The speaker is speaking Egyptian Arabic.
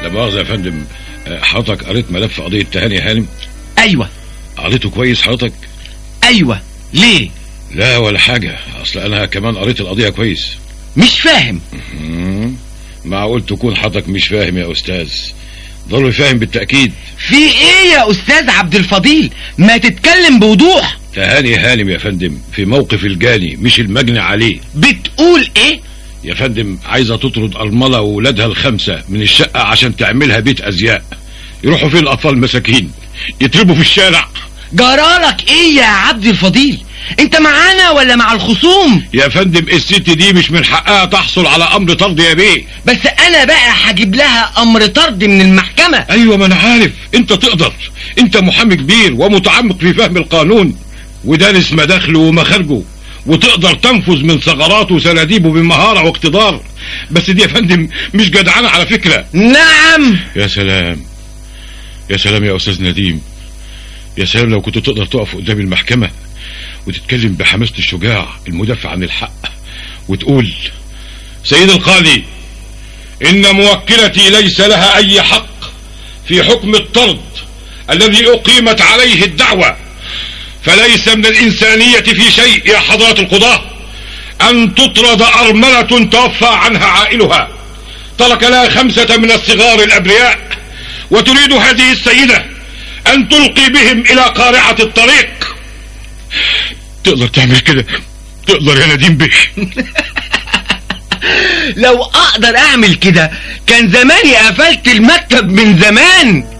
لا مؤاخذة يا فندم آه، حضرتك قريت ملف قضية تهاني هانم ايوه قريته كويس حضرتك ايوه ليه لا ولا حاجة اصل انا كمان قريت القضية كويس مش فاهم مم. معقول تكون حضرتك مش فاهم يا استاذ ضروري فاهم بالتأكيد في ايه يا استاذ عبد الفضيل ما تتكلم بوضوح تهاني هانم يا فندم في موقف الجاني مش المجني عليه بتقول ايه يا فندم عايزة تطرد أرملة وولادها الخمسة من الشقة عشان تعملها بيت أزياء يروحوا فين الأطفال المساكين يتربوا في الشارع جرالك ايه يا عبد الفضيل انت معانا ولا مع الخصوم يا فندم الست دي مش من حقها تحصل على أمر طرد يا بيه بس انا بقى هجيب لها امر طرد من المحكمة أيوة ما أنا عارف أنت تقدر أنت محامي كبير ومتعمق في فهم القانون ودارس مداخله ومخارجه وتقدر تنفذ من ثغراته وسناديبه بمهارة واقتدار بس دي يا فندم مش جدعانة على فكرة نعم يا سلام يا سلام يا أستاذ نديم يا سلام لو كنت تقدر تقف قدام المحكمة وتتكلم بحماسة الشجاع المدافع عن الحق وتقول سيد القاضي إن موكلتي ليس لها أي حق في حكم الطرد الذي أقيمت عليه الدعوة فليس من الإنسانية في شيء يا حضرة القضاة أن تطرد أرملة توفى عنها عائلها ترك لها خمسة من الصغار الأبرياء وتريد هذه السيدة أن تلقي بهم إلى قارعة الطريق تقدر تعمل كده تقدر يا نديم بيه لو اقدر اعمل كده كان زماني قفلت المكتب من زمان